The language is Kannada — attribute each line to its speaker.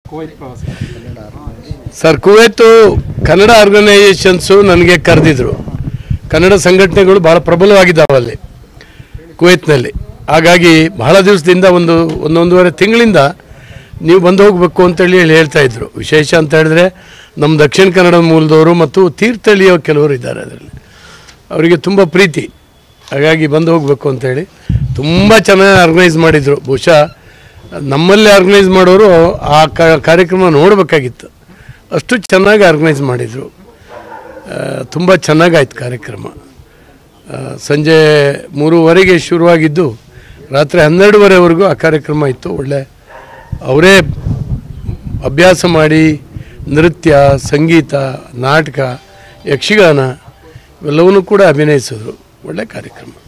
Speaker 1: ಕುವೈತ್ ಪ್ರವಾಸ
Speaker 2: ಸರ್ ಕುವೈತು ಕನ್ನಡ ಆರ್ಗನೈಸೇಷನ್ಸು ನನಗೆ ಕರೆದಿದ್ರು ಕನ್ನಡ ಸಂಘಟನೆಗಳು ಭಾಳ ಪ್ರಬಲವಾಗಿದ್ದಾವೆ ಅಲ್ಲಿ ಕುವೈತ್ನಲ್ಲಿ ಹಾಗಾಗಿ ಬಹಳ ದಿವಸದಿಂದ ಒಂದು ಒಂದೊಂದೂವರೆ ತಿಂಗಳಿಂದ ನೀವು ಬಂದು ಹೋಗಬೇಕು ಅಂತೇಳಿ ಹೇಳಿ ಹೇಳ್ತಾ ಇದ್ರು ವಿಶೇಷ ಅಂತ ಹೇಳಿದ್ರೆ ನಮ್ಮ ದಕ್ಷಿಣ ಕನ್ನಡ ಮೂಲದವರು ಮತ್ತು ತೀರ್ಥಹಳ್ಳಿಯ ಕೆಲವರು ಇದ್ದಾರೆ ಅದರಲ್ಲಿ ಅವರಿಗೆ ತುಂಬ ಪ್ರೀತಿ ಹಾಗಾಗಿ ಬಂದು ಹೋಗಬೇಕು ಅಂತೇಳಿ ತುಂಬ ಚೆನ್ನಾಗಿ ಆರ್ಗನೈಸ್ ಮಾಡಿದರು ಬಹುಶಃ ನಮ್ಮಲ್ಲಿ ಆರ್ಗನೈಸ್ ಮಾಡೋರು ಆ ಕ- ಕಾರ್ಯಕ್ರಮ ನೋಡಬೇಕಾಗಿತ್ತು ಅಷ್ಟು ಚೆನ್ನಾಗಿ ಆರ್ಗನೈಸ್ ಮಾಡಿದರು ತುಂಬ ಚೆನ್ನಾಗಾಯ್ತು ಕಾರ್ಯಕ್ರಮ ಆ, ಸಂಜೆ ಮೂರುವರೆಗೆ ಶುರುವಾಗಿದ್ದು ರಾತ್ರಿ ಹನ್ನೆರಡುವರೆವರೆಗೂ ಆ ಕಾರ್ಯಕ್ರಮ ಇತ್ತು ಒಳ್ಳೆ ಅವರೇ ಅಭ್ಯಾಸ ಮಾಡಿ ನೃತ್ಯ ಸಂಗೀತ ನಾಟಕ ಯಕ್ಷಗಾನ ಇವೆಲ್ಲವನ್ನೂ ಕೂಡ ಅಭಿನಯಿಸಿದ್ರು ಒಳ್ಳೆ ಕಾರ್ಯಕ್ರಮ